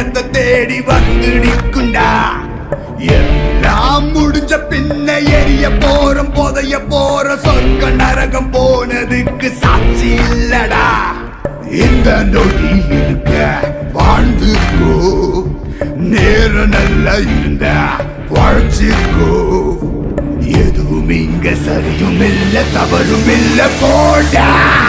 இடத்தை தேடி வந்து நிற்குண்டா எல்லாம் முடிஞ்ச பின்ன எரிய போறோம் புதைய போற சொர்க்க நரகம் போனதுக்கு சாட்சி இல்லடா இந்த நொடி இருக்க வாழ்ந்துக்கோ நேரம் நல்லா இருந்தா வாழ்ச்சிக்கோ எதுவும் இங்க சரியும் இல்ல தவறும் இல்ல போடா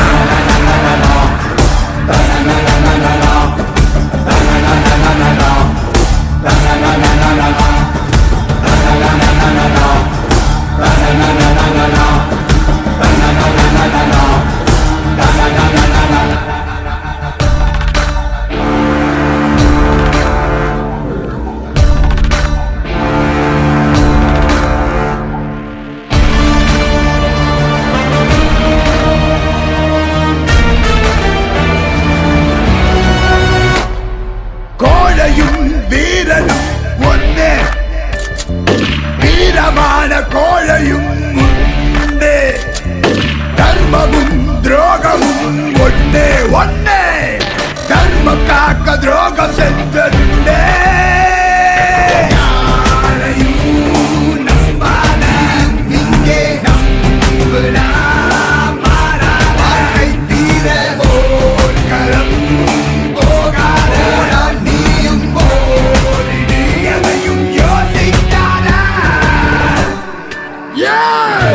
கோழையும் வீரனும் ஒண்ணு வீரமான கோழையும் உண்டு தர்மமும் துரோகமும் ஒண்ணு ஒண்ணு தர்மம் காக்க துரோகம் செஞ்சதுண்டே யாரையும் நம்பாத இங்கே நம்புனா மாறா வாழ்க்கை தீர போர்க்களம் போகாத நீயும் போரிடு எதையும் யோசிக்காதா Yeah!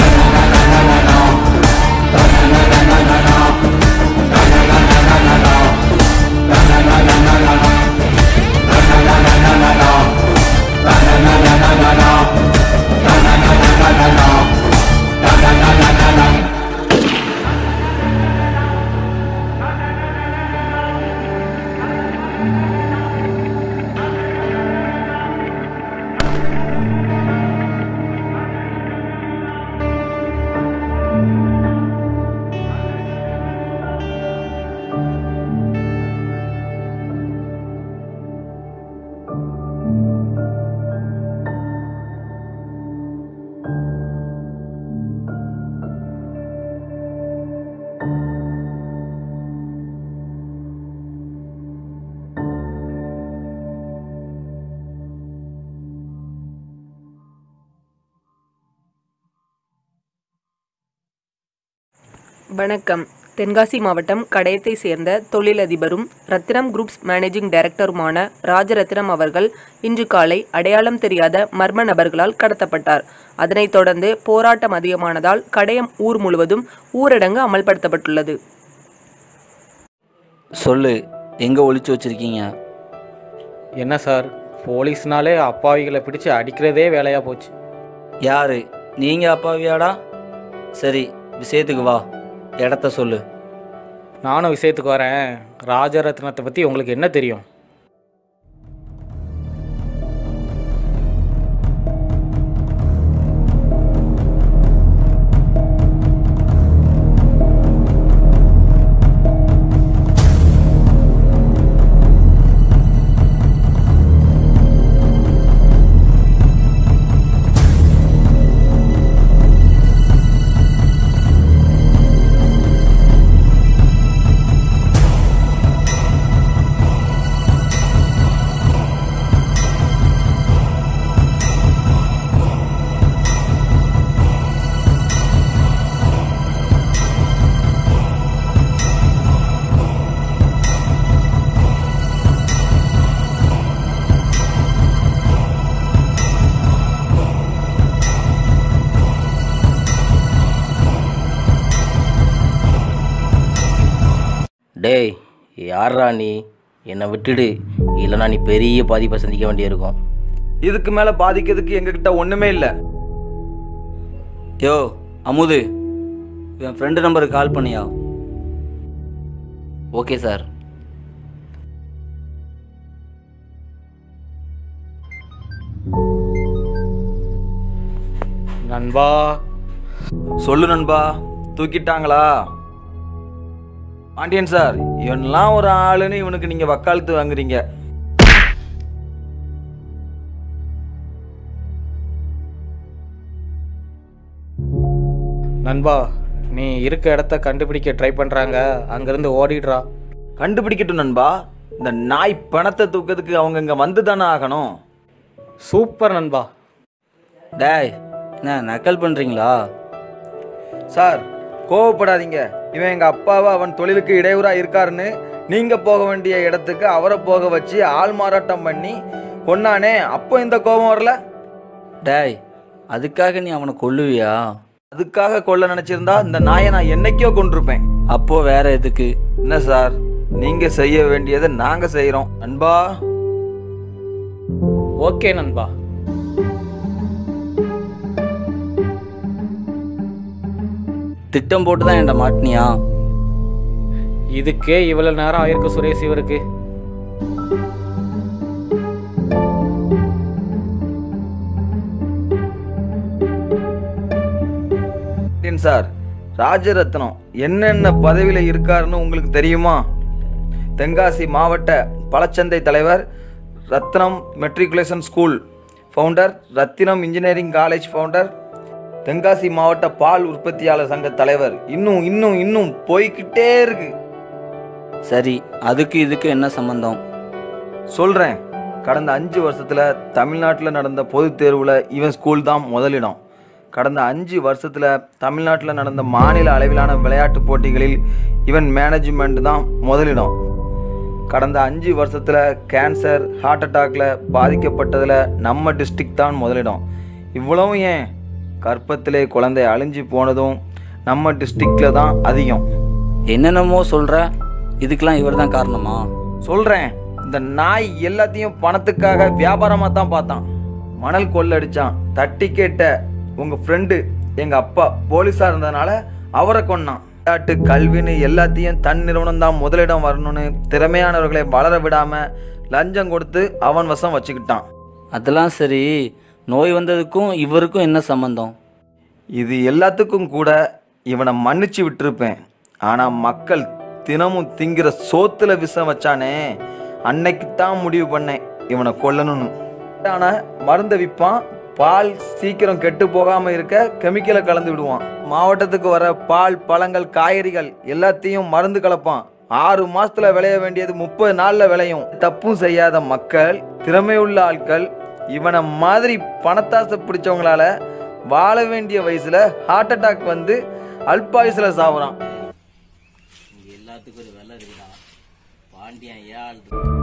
வணக்கம் தென்காசி மாவட்டம் கடையத்தை சேர்ந்த தொழிலதிபரும் ரத்தினம் குரூப்ஸ் மேனேஜிங் டைரக்டருமான ராஜரத்தினம் அவர்கள் இன்று காலை அடையாளம் தெரியாத மர்ம நபர்களால் கடத்தப்பட்டார் அதனைத் தொடர்ந்து போராட்டம் அதிகமானதால் கடையம் ஊர் முழுவதும் ஊரடங்கு அமல்படுத்தப்பட்டுள்ளது சொல்லு எங்கே ஒளிச்சு வச்சிருக்கீங்க என்ன சார் போலீஸ்னாலே அப்பாவிகளை பிடிச்சு அடிக்கிறதே வேலையாக போச்சு யாரு நீங்கள் அப்பாவியாடா சரி விஷயத்துக்கு வா இடத்த சொல்லு நானும் விஷயத்துக்கு வரேன் ராஜரத்னத்தை பற்றி உங்களுக்கு என்ன தெரியும் டேய் யார்ரா நீ என்னை விட்டுடு இல்லைனா நீ பெரிய பாதிப்பை சந்திக்க வேண்டியிருக்கும் இதுக்கு மேல பாதிக்கிறதுக்கு எங்ககிட்ட ஒண்ணுமே இல்ல யோ அமுது என் ஃப்ரெண்டு நம்பருக்கு கால் பண்ணியா ஓகே சார் நண்பா சொல்லு நண்பா தூக்கிட்டாங்களா பாண்டியன் சார் இவன்லாம் ஒரு ஆளுன்னு இவனுக்கு நீங்க வக்காலத்து வாங்குறீங்க நண்பா நீ இருக்க இடத்த கண்டுபிடிக்க ட்ரை பண்ணுறாங்க அங்கேருந்து ஓடிடுறா கண்டுபிடிக்கட்டும் நண்பா இந்த நாய் பணத்தை தூக்கிறதுக்கு அவங்க இங்கே வந்து தானே ஆகணும் சூப்பர் நண்பா டேய் என்ன நக்கல் பண்ணுறீங்களா சார் கோவப்படாதீங்க இவன் எங்கள் அப்பாவை அவன் தொழிலுக்கு இடையூறாக இருக்காருன்னு நீங்கள் போக வேண்டிய இடத்துக்கு அவரை போக வச்சு ஆள் மாறாட்டம் பண்ணி கொன்னானே அப்போ இந்த கோபம் வரல டேய் அதுக்காக நீ அவனை கொல்லுவியா அதுக்காக கொல்ல நினைச்சிருந்தா இந்த நாயை நான் என்னைக்கோ கொண்டிருப்பேன் அப்போ வேற எதுக்கு என்ன சார் நீங்க செய்ய வேண்டியதை நாங்க செய்யறோம் அன்பா ஓகே நண்பா திட்டம் போட்டு தான் என்கிட்ட மாட்டினியா இதுக்கே இவ்வளோ நேரம் ஆயிருக்கு சுரேஷ் இவருக்கு ஏன் சார் ராஜரத்னம் என்னென்ன பதவியில் இருக்காருன்னு உங்களுக்கு தெரியுமா தென்காசி மாவட்ட பழச்சந்தை தலைவர் Rathnam matriculation school founder Rathinam engineering college founder Tenkasi மாவட்ட பால் உற்பத்தியாளர் சங்க தலைவர் இன்னும் இன்னும் இன்னும் போய்க்கிட்டே இருக்கு சரி அதுக்கு இதுக்கு என்ன சம்பந்தம் சொல்கிறேன் கடந்த அஞ்சு வருஷத்தில் தமிழ்நாட்டில் நடந்த பொதுத் தேர்வில் இவன் ஸ்கூல் தான் முதலிடம் கடந்த அஞ்சு வருஷத்தில் தமிழ்நாட்டில் நடந்த மாநில அளவிலான விளையாட்டுப் போட்டிகளில் இவன் மேனேஜ்மெண்ட் தான் முதலிடம் கடந்த அஞ்சு வருஷத்தில் கேன்சர் ஹார்ட் அட்டாக்ல பாதிக்கப்பட்டதில் நம்ம டிஸ்ட்ரிக்ட் தான் முதலிடம் இவ்வளவும் ஏன் கர்ப்பத்திலே குழந்தை அழிஞ்சு போனதும் நம்ம டிஸ்ட்ரிக்டில் தான் அதிகம் என்னென்னமோ சொல்கிற இதுக்கெல்லாம் இவர் தான் காரணமா சொல்றேன் இந்த நாய் எல்லாத்தையும் பணத்துக்காக வியாபாரமா தான் பார்த்தான் மணல் கொள்ளடிச்சான் தட்டி கேட்ட உங்க ஃப்ரெண்டு எங்க அப்பா போலீஸா இருந்ததுனால அவரை கொன்னான் விளையாட்டு கல்வின்னு எல்லாத்தையும் தன் நிறுவனம் தான் முதலிடம் வரணும்னு திறமையானவர்களை வளர விடாம லஞ்சம் கொடுத்து அவன் வசம் வச்சுக்கிட்டான் அதெல்லாம் சரி நோய் வந்ததுக்கும் இவருக்கும் என்ன சம்பந்தம் இது எல்லாத்துக்கும் கூட இவனை மன்னிச்சு விட்டிருப்பேன் ஆனா மக்கள் தினமும் திங்கிற சோத்துல விஷம் வச்சானே அன்னைக்கு தான் முடிவு பண்ணேன் இவனை கொல்லணும்னு ஆனா மருந்தை விற்பான் பால் சீக்கிரம் கெட்டு போகாம இருக்க கெமிக்கலை கலந்து விடுவான் மாவட்டத்துக்கு வர பால் பழங்கள் காய்கறிகள் எல்லாத்தையும் மருந்து கலப்பான் ஆறு மாசத்துல விளைய வேண்டியது முப்பது நாள்ல விளையும் தப்பும் செய்யாத மக்கள் திறமையுள்ள ஆட்கள் இவனை மாதிரி பணத்தாசை பிடிச்சவங்களால வாழ வேண்டிய வயசுல ஹார்ட் அட்டாக் வந்து அல்பாயுசுல சாவுறான் எல்லாத்துக்கும் ஒரு வெள்ளம் இருக்குடா பாண்டியன் ஏன்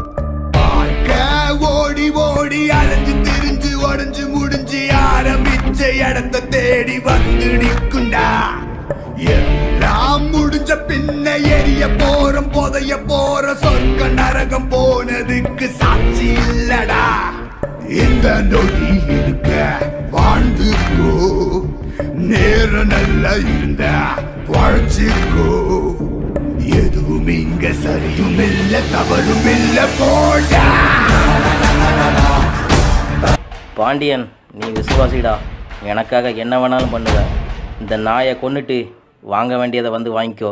பார்க்க ஓடி ஓடி அலைஞ்சு திரிஞ்சு உடஞ்சு முடிஞ்சு ஆரம்பிச்ச இடத்த தேடி வந்து நிக்குண்டா எல்லாம் முடிஞ்ச பின்ன எரிய போறோம் புதைய போற சொர்க்க நரகம் போனதுக்கு சாட்சி இல்லடா இந்த நொடி இருக்க வாழ்ந்துக்கோ நேரம் நல்லா இருந்தா வாழ்ச்சிக்கோ எதுவும் இங்க சரியும் இல்ல தவறும் இல்ல போடா பாண்டியன் நீ விசுவாசிடா எனக்காக என்ன வேணாலும் பண்ணுவ இந்த நாயை கொன்னுட்டு வாங்க வேண்டியதை வந்து வாங்கிக்கோ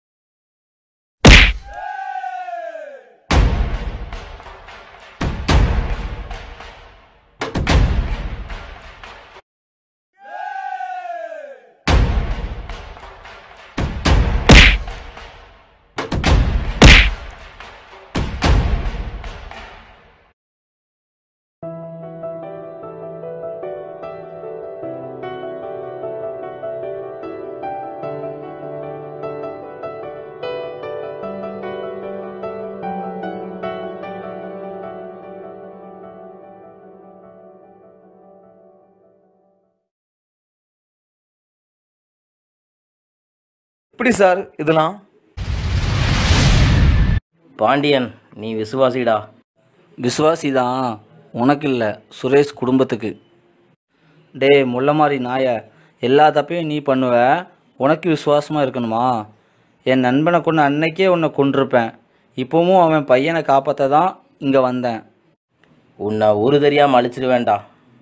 எப்படி சார் இதெல்லாம் பாண்டியன் நீ விசுவாசிடா விசுவாசி தான் உனக்கு இல்லை சுரேஷ் குடும்பத்துக்கு டேய் முள்ள மாதிரி நாய எல்லா தப்பையும் நீ பண்ணுவ உனக்கு விசுவாசமாக இருக்கணுமா என் நண்பனை கொண்டு அன்னைக்கே உன்னை கொண்டிருப்பேன் இப்போவும் அவன் பையனை காப்பாற்ற தான் இங்கே வந்தேன் உன்னை ஒரு தெரியாமல் அழிச்சிடுவேண்டா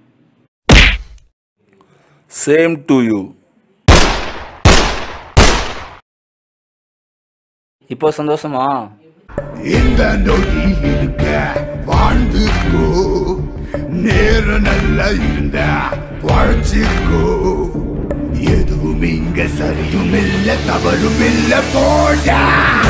Same to you. இப்போ சந்தோஷமா இந்த நொடி இருக்க வாழ்ந்துக்கோ நேரம் நல்லா இருந்தா வாழ்ச்சிக்கோ எதுவும் இங்க சரியும் இல்ல தவறும் இல்ல போடா